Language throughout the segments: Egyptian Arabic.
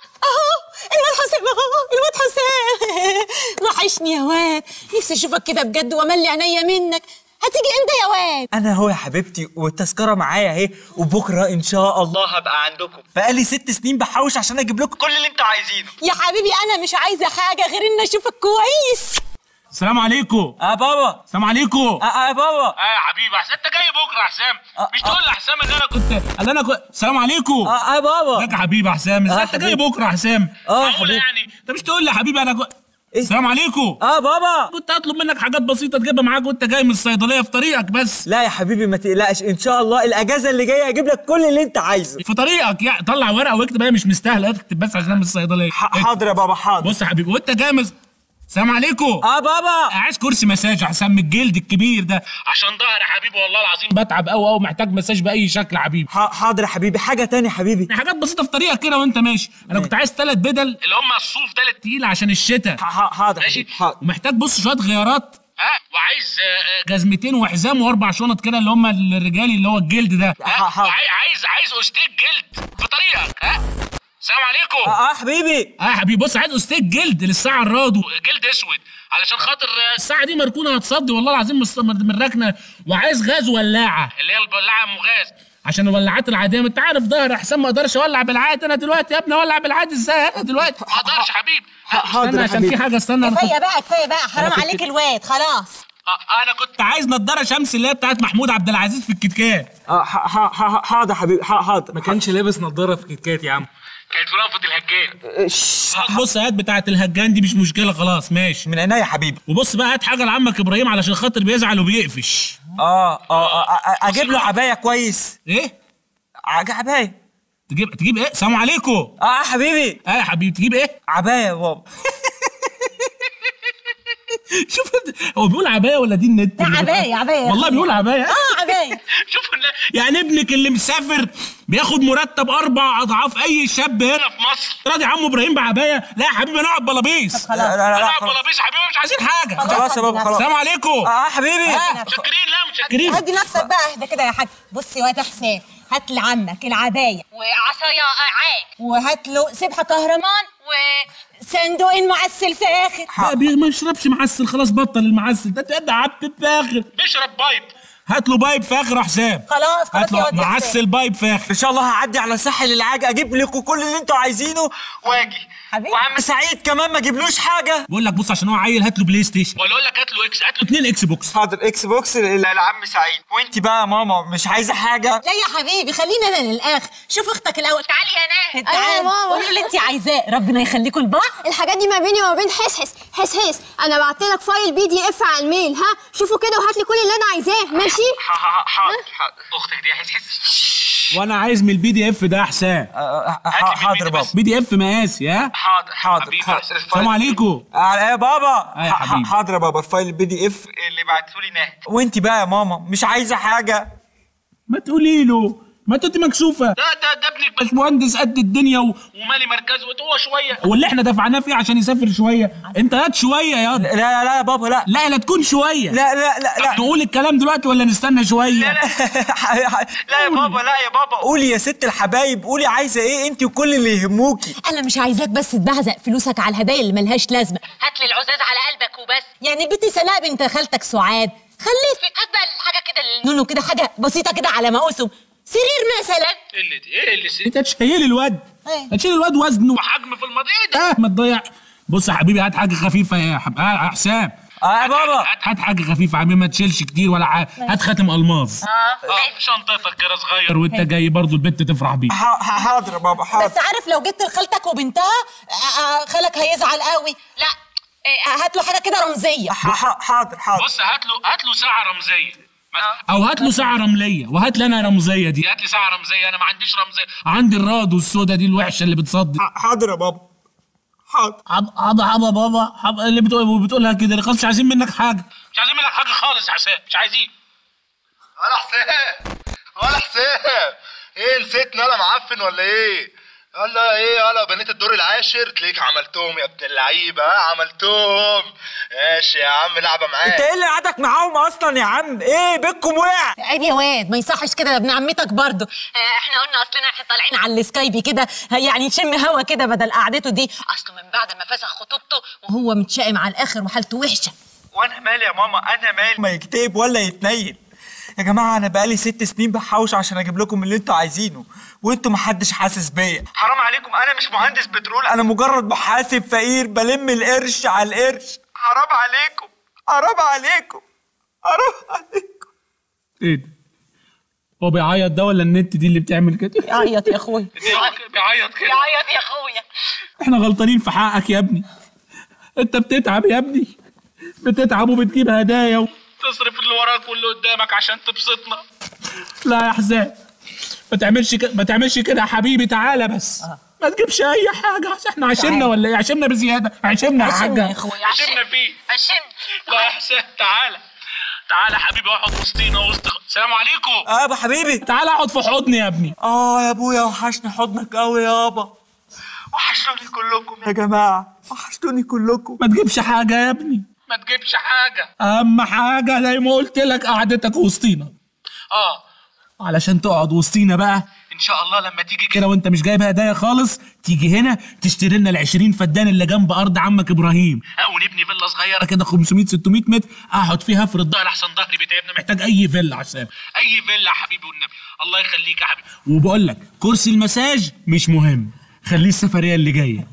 اهو الواد حسام اهو الواد حسام وحشني يا واد نفسي اشوفك كده بجد واملي عينيا منك هتيجي امتى يا واد انا اهو يا حبيبتي والتذكره معايا اهي وبكره ان شاء الله هبقى عندكم بقالي ست سنين بحوش عشان اجيب لكم كل اللي انتوا عايزينه يا حبيبي انا مش عايزه حاجه غير ان اشوفك كويس السلام عليكم اه بابا السلام عليكم اه اه بابا اه يا حبيبي حسام انت جاي بكره يا حسام آه، مش آه. تقول لحسام ان انا كنت كنت قال انا كنت السلام عليكم اه اه بابا ازيك يا حبيبي يا حسام ازاي آه، انت جاي حبيبي. بكره يا حسام اه معقولة حبيبي يعني انت مش تقول لي يا حبيبي انا كنت إيه؟ السلام عليكم اه بابا كنت هطلب منك حاجات بسيطه تجيبها معاك وانت جاي من الصيدليه في طريقك بس لا يا حبيبي ما تقلقش ان شاء الله الاجازه اللي جايه اجيب لك كل اللي انت عايزه في طريقك يا طلع ورقه واكتب هي مش مستاهله اكتب بس عشان أنا من الصيدليه ح- حاضر يا بابا حاضر بص يا حبيبي وانت جاي من السلام عليكم اه بابا عايز كرسي مساج احسن من الجلد الكبير ده عشان ظهر يا حبيبي والله العظيم بتعب قوي قوي محتاج مساج باي شكل يا حبيبي ح- حاضر يا حبيبي حاجه تاني يا حبيبي حاجات بسيطه في طريقك كده وانت ماشي انا كنت عايز ثلاث بدل اللي هم الصوف ده اللي تقيله عشان الشتاء ح- ح- حاضر ماشي. حبيبي حاضر ومحتاج بص شويه غيارات ها وعايز آه، آه، جزمتين وحزام واربع شنط كده اللي هم الرجالي اللي هو الجلد ده ها ح- حاضر وعاي- عايز عايز استيك جلد في طريقك ها السلام عليكم اه اه حبيبي اه يا حبيبي بص عايز استيك جلد للساعه الرادو جلد اسود علشان خاطر آه، الساعه دي مركونه هتصدي والله العظيم مس- من ركنه وعايز غاز ولاعه اللي هي البلاعه ام غاز عشان الولاعات العاديه ما انت عارف ظهر احسن ما اقدرش اولع بالعادي انا دلوقتي يا ابني اولع بالعادي ازاي انا دلوقتي ما اقدرش حبيبي ح- حاضر استنى يا عشان في حبيبي حاجه استنى انا كنت كفايه بقى كفايه بقى حرام كنت- عليك الواد خلاص آه، انا كنت كنت عايز نضاره شمس اللي هي بتاعت محمود عبد العزيز في الكتكات اه ح- ح- ح- حاضر يا حبيبي ح- حاضر ما كانش لابس نضاره في الكتكات يا عم كانت في رأفت الهجان بص هات بتاعت الهجان دي مش مشكله خلاص ماشي من عينيا يا حبيبي وبص بقى هات حاجه لعمك ابراهيم علشان خاطر بيزعل وبيقفش اه اه اه آه، اجيب له عبايه كويس ايه عج- عبايه تجيب تجيب ايه السلام عليكم اه يا حبيبي اه يا حبيبي تجيب ايه عبايه يا بابا شوف هو بيقول عبايه ولا دي النت لا عبايه عبايه والله بيقول عبايه اه عبايه شوف النا- يعني ابنك اللي مسافر بياخد مرتب اربع اضعاف اي شاب هنا هنا في مصر راضي يا عم ابراهيم بعبايه لا يا حبيبي نقعد بلابيس لا لا لا, لا انا خلاص. بلابيس حبيبي مش عايزين عايزين حاجه خلاص يا بابا خلاص السلام عليكم اه يا حبيبي متشكرين لا متشكرين كريم هدي نفسك بقى اهدى كده يا حاج بص يا واد حسام هات لعمك العبايه وعصايا عاج وهات له سبحه كهرمان وصندوقين معسل فاخر لا بي- ما يشربش معسل خلاص بطل المعسل ده تقد عبد فاخر بيشرب بايب هات له بايب فاخر يا حسام خلاص خلاص هات يا له واد يا حسام. معسل بايب فاخر ان شاء الله هعدي على ساحل العاج اجيب لكم كل اللي انتوا عايزينه واجي حبيبي. وعم سعيد كمان ما جيبلوش حاجه بقول لك بص عشان هو عيل هات له بلاي ستيشن ولا اقول لك هات له اكس هات له اتنين اكس بوكس حاضر اكس بوكس ل- لعم سعيد وانت بقى يا ماما مش عايزه حاجه لا يا حبيبي خلينا انا للاخر شوف اختك الاول تعالي يا ناهد تعالى أيوة يا ماما. قولي اللي انت عايزاه ربنا يخليكم لبعض الحاجات دي ما بيني وما بين حس حس حس حس انا بعت لك فايل بي دي اف على الميل ها شوفوا كده وهات لي كل اللي انا عايزاه ماشي ح- ح- حاضر حاضر اختك دي حس حس وانا عايز من البي دي اف ده يا حسام آه، آه، هات لي من حاضر البيت بابا بس. بي دي اف مقاسي ها حاضر حاضر، حبيبي حاضر. أحسن السلام عليكم آه، يا بابا آه يا ح- حبيبي. حاضر يا بابا الفايل البي دي اف اللي بعته لي ناهد وانت بقى يا ماما مش عايزه حاجه ما تقولي له ما انت مكسوفه ده ده ده ابنك بس باشمهندس قد الدنيا و... ومالي مركزه هو شويه واللي احنا دفعناه فيه عشان يسافر شويه انت هات شويه يا لا لا لا يا بابا لا لا لا تكون شويه لا لا لا لا نقول الكلام دلوقتي ولا نستنى شويه لا يا بابا لا يا بابا قولي يا ست الحبايب قولي عايزه ايه انت وكل اللي يهموكي انا مش عايزاك بس تبهزق فلوسك على الهدايا اللي ملهاش لازمه هات لي العزاز على قلبك وبس يعني بنتي سناء بنت خالتك سعاد خليك في هات بقى حاجه كده لل- نونو كده حاجه بسيطه كده على مقاسهم سرير مثلا ايه اللي دي ايه اللي سي انت تشيل الواد ايه؟ هتشيل الواد وزنه وحجم في الماضي ايه ده اه ما تضيع بص يا حبيبي هات حاجه خفيفه يا حب... اه يا حسام اه يا بابا هات حاجه خفيفه يا حبيبي ما تشيلش كتير ولا حاجه هات خاتم الماظ اه شنطتك كده صغير وانت جاي برضو البنت تفرح بيه ح- ح- حاضر يا بابا حاضر بس عارف لو جبت لخالتك وبنتها آه، آه، خالك هيزعل قوي لا آه، هات له حاجه كده رمزيه ح- ح- حاضر حاضر بص هات له هات له ساعه رمزيه مثلا او هات له ساعه رمليه وهات لي انا رمزيه دي هات لي ساعه رمزيه انا ما عنديش رمزيه عندي الراد والسودا دي الوحشه اللي بتصدي ح- حاضر يا بابا حاضر حب حب حب بابا حب اللي بتقول بتقولها كده خلاص مش عايزين منك حاجه مش عايزين منك حاجه خالص يا حسام مش عايزين ولا حسام ولا حسام ايه نسيتني انا معفن ولا ايه يلا ايه يلا بنيت الدور العاشر تلاقيك عملتهم يا ابن اللعيبه ها عملتهم ماشي يا عم لعبه انت معاك ايه اللي قعدك معاهم اصلا يا عم ايه بيتكم وقع عيب يا واد ما يصحش كده ده ابن عمتك برضه آه، احنا قلنا اصلنا احنا طالعين على السكايبي كده يعني نشم هوا كده بدل قعدته دي اصله من بعد ما فسخ خطوبته وهو متشائم على الاخر وحالته وحشه وانا مالي يا ماما انا مالي ما يكتئب ولا يتنيل يا جماعه انا بقالي ست سنين بحوش عشان اجيب لكم اللي انتوا عايزينه وانتوا محدش حاسس بيا حرام عليكم انا مش مهندس بترول انا مجرد محاسب فقير بلم القرش على القرش حرام عليكم حرام عليكم حرام عليكم ايه ده هو بيعيط ده ولا النت دي اللي بتعمل كده يعيط يا اخويا بيعيط كده يعيط يا اخويا احنا غلطانين في حقك يا ابني انت بتتعب يا ابني بتتعب وبتجيب هدايا و... تصرف اللي وراك واللي قدامك عشان تبسطنا لا يا حسام ما تعملش كده ما تعملش كده يا حبيبي تعالى بس ما تجيبش اي حاجه احنا عشمنا ولا ايه عشمنا بزياده عشمنا يا عشمنا يا حاجه اخويا عشمنا فيه عشان لا يا حسين تعالى تعالى يا حبيبي اقعد وسطينا وسط السلام عليكم اه يا ابو حبيبي تعالى اقعد في حضني يا ابني اه يا ابويا وحشني حضنك قوي يابا وحشتوني كلكم يا جماعه وحشتوني كلكم ما تجيبش حاجه يا ابني ما تجيبش حاجه اهم حاجه زي ما قلت لك قعدتك وسطينا اه علشان تقعد وسطينا بقى ان شاء الله لما تيجي كده كده وانت مش جايب هدايا خالص تيجي هنا تشتري لنا ال 20 فدان اللي جنب ارض عمك ابراهيم آه، ونبني فيلا صغيره كده 500 600 متر اقعد فيها افرض ظهر ظهري احسن ظهري بيتعبنا محتاج محتاج اي فيلا عشان اي فيلا يا حبيبي والنبي الله يخليك يا حبيبي وبقول لك كرسي المساج مش مهم خليه السفريه اللي جايه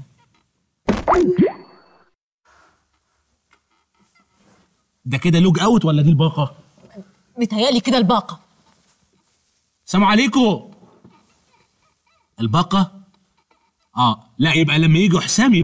ده كده لوج اوت ولا دي الباقه متهيألي كده الباقه السلام عليكم الباقه اه لا يبقى لما يجوا حسام